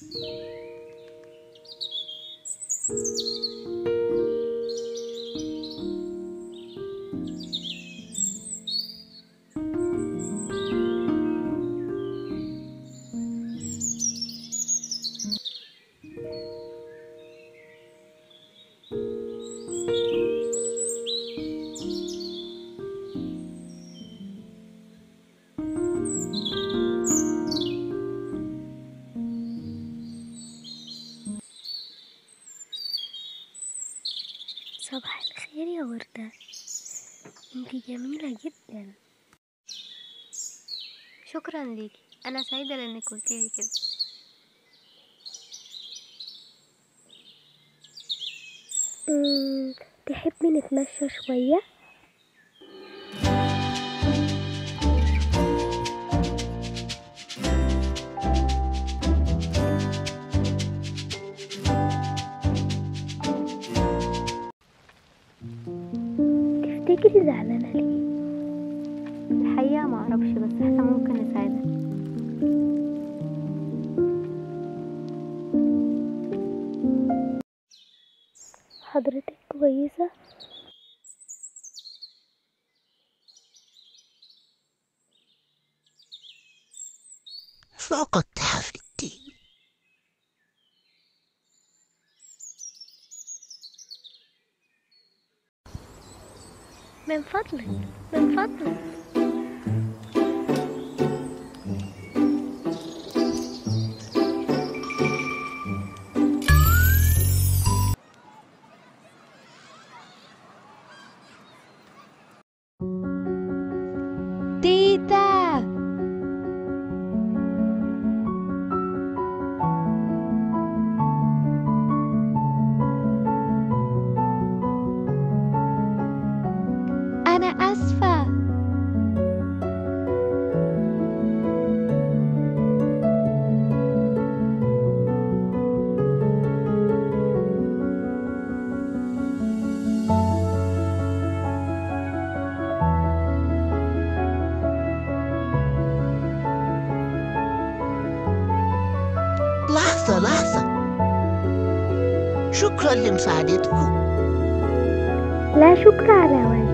صباح الخير يا وردة انتي جميلة جدا شكرا ليكي انا سعيدة لانك قلتيلي كده مم، تحبي نتمشى شوية؟ تفتكري زعلانة ليه؟ الحقيقة ما اعرفش بس احنا ممكن نساعدها حضرتك كويسة؟ فقدت حفيدتي من فضلك من فضلك تيتا أنا آسفة لحظة لحظة شكرا لمساعدتكم لا شكر على واجب